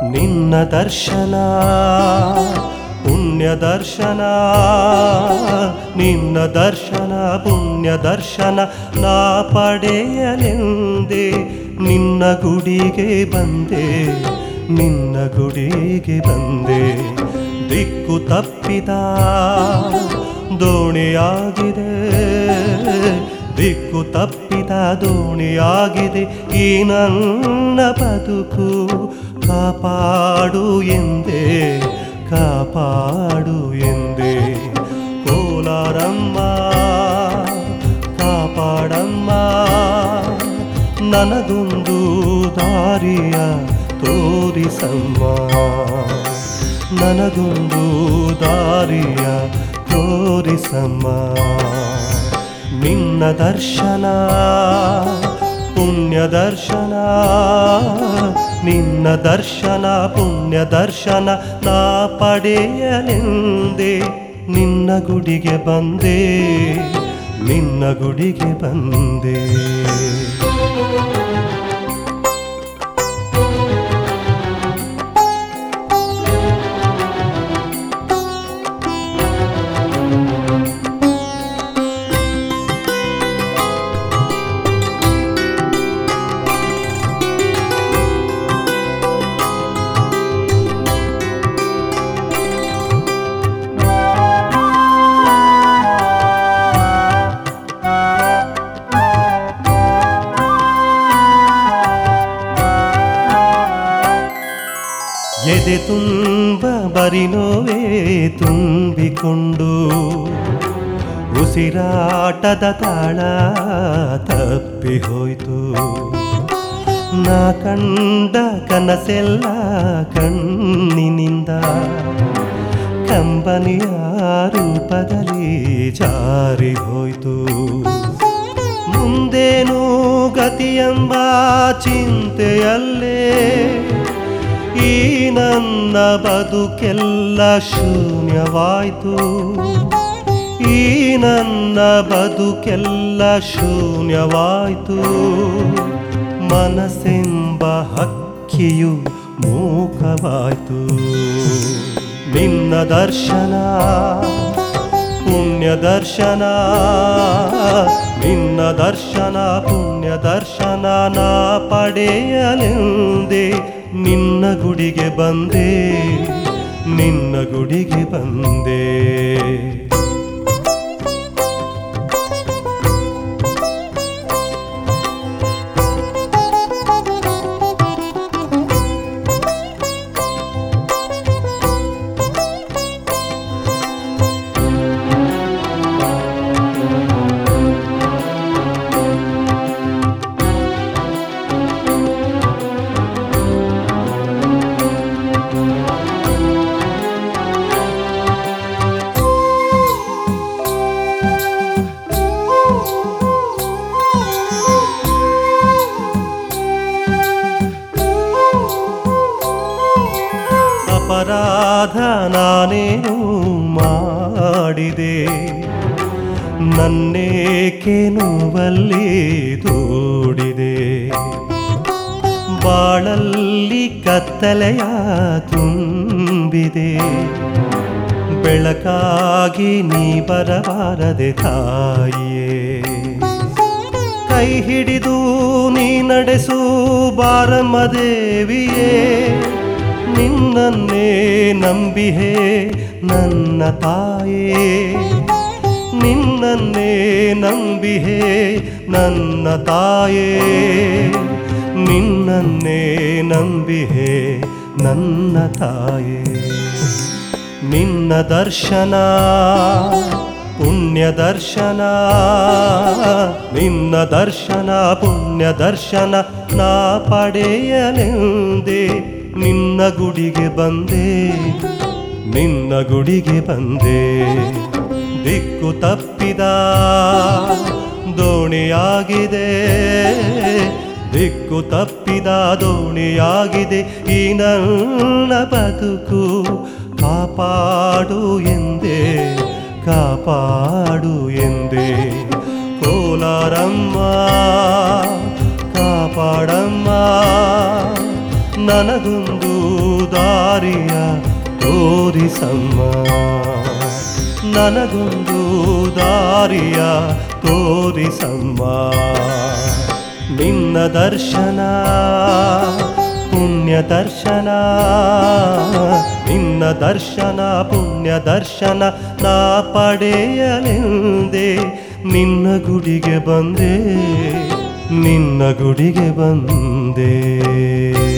ನಿನ್ನ ದರ್ಶನ ಪುಣ್ಯ ದರ್ಶನ ನಿನ್ನ ದರ್ಶನ ಪುಣ್ಯ ದರ್ಶನ ನಾ ಪಡೆಯಲೆಂದೆ ನಿನ್ನ ಗುಡಿಗೆ ಬಂದೆ ನಿನ್ನ ಗುಡಿಗೆ ಬಂದೆ ದಿಕ್ಕು ತಪ್ಪಿದ ದೋಣಿಯಾಗಿದೆ ದಿಕ್ಕು ತಪ್ಪಿದ ದೋಣಿಯಾಗಿದೆ ಈ ನನ್ನ ಬದುಕು ಕಾಪಾಡು ಎಂದೇ ಕಾಪಾಡು ಎಂದೇ ಕೋಲಾರಮ್ಮ ಕಾಪಾಡಮ್ಮ ನನಗೊಂದು ದಾರಿಯ ತೋರಿಸಮ್ಮ ನನಗೊಂದು ದಾರಿಯ ತೋರಿಸಮ್ಮ ನಿನ್ನ ದರ್ಶನ ಪುಣ್ಯ ದರ್ಶನ ನಿನ್ನ ದರ್ಶನ ಪುಣ್ಯ ದರ್ಶನ ನಾ ಪಡೆಯಲೆಂದೆ ನಿನ್ನ ಗುಡಿಗೆ ಬಂದೆ ನಿನ್ನ ಗುಡಿಗೆ ಬಂದೆ ಎದೆ ತುಂಬ ಬರಿನೋವೇ ತುಂಬಿಕೊಂಡು ಉಸಿರಾಟದ ತಾಳ ತಪ್ಪಿ ಹೋಯ್ತು ನಾ ಕಂಡ ಕನಸೆಲ್ಲ ಕಣ್ಣಿನಿಂದ ಕಂಬನಿಯ ರೂಪದಲ್ಲಿ ಜಾರಿ ಹೋಯ್ತು ಮುಂದೇನು ಗತಿಯೆಂಬ ಚಿಂತೆಯಲ್ಲೇ ಈ ನನ್ನ ಬದುಕೆಲ್ಲ ಶೂನ್ಯವಾಯ್ತು ಈ ನನ್ನ ಬದುಕೆಲ್ಲ ಶೂನ್ಯವಾಯ್ತು ಮನಸ್ಸೆಂಬ ಹಕ್ಕಿಯು ಮೂಕವಾಯ್ತು ನಿನ್ನ ದರ್ಶನ ಪುಣ್ಯ ದರ್ಶನ ನಿನ್ನ ದರ್ಶನ ಪುಣ್ಯ ದರ್ಶನ ನಾ ಪಡೆಯಲೆಂದೆ ನಿನ್ನ ಗುಡಿಗೆ ಬಂದೆ ನಿನ್ನ ಗುಡಿಗೆ ಬಂದೆ ಅಪರಾಧ ನಾನೇನು ಮಾಡಿದೆ ನನ್ನೇಕೆ ನೋವಲ್ಲಿ ದೂಡಿದೆ ಬಾಳಲ್ಲಿ ಕತ್ತಲೆಯ ತುಂಬಿದೆ ಬೆಳಕಾಗಿ ನೀ ಬರಬಾರದೆ ತಾಯಿಯೇ ಕೈ ಹಿಡಿದು ನೀ ನಡೆಸು ಬಾರಮ್ಮ ದೇವಿಯೇ ನಿನ್ನನ್ನೇ ನಂಬಿಹೆ ನನ್ನ ತಾಯೇ ನಿನ್ನನ್ನೇ ನಂಬಿಹೆ ನನ್ನ ತಾಯೇ ನಿನ್ನನ್ನೇ ನಂಬಿಹೆ ನನ್ನ ತಾಯೇ ನಿನ್ನ ದರ್ಶನ ಪುಣ್ಯ ದರ್ಶನ ನಿನ್ನ ದರ್ಶನ ಪುಣ್ಯ ದರ್ಶನ ನಾ ಪಡೆಯಲೆಂದೆ ನಿನ್ನ ಗುಡಿಗೆ ಬಂದೆ ನಿನ್ನ ಗುಡಿಗೆ ಬಂದೆ ದಿಕ್ಕು ತಪ್ಪಿದ ದೋಣಿಯಾಗಿದೆ ದಿಕ್ಕು ತಪ್ಪಿದ ದೋಣಿಯಾಗಿದೆ ಈ ನನ್ನ ಬದುಕು ಕಾಪಾಡು ಎಂದೇ ಕಾಪಾಡು ಎಂದೇ ಕೋಲಾರಮ್ಮ ಕಾಪಾಡಮ್ಮ ನನಗೊಂದು ದಾರಿಯ ತೋರಿಸಮ್ಮ ನನಗೊಂದು ದಾರಿಯ ತೋರಿಸಮ್ಮ ನಿನ್ನ ದರ್ಶನ ಪುಣ್ಯ ದರ್ಶನ ನಿನ್ನ ದರ್ಶನ ಪುಣ್ಯ ದರ್ಶನ ನಾ ಪಡೆಯಲೆಂದೇ ನಿನ್ನ ಗುಡಿಗೆ ಬಂದೆ ನಿನ್ನ ಗುಡಿಗೆ ಬಂದೆ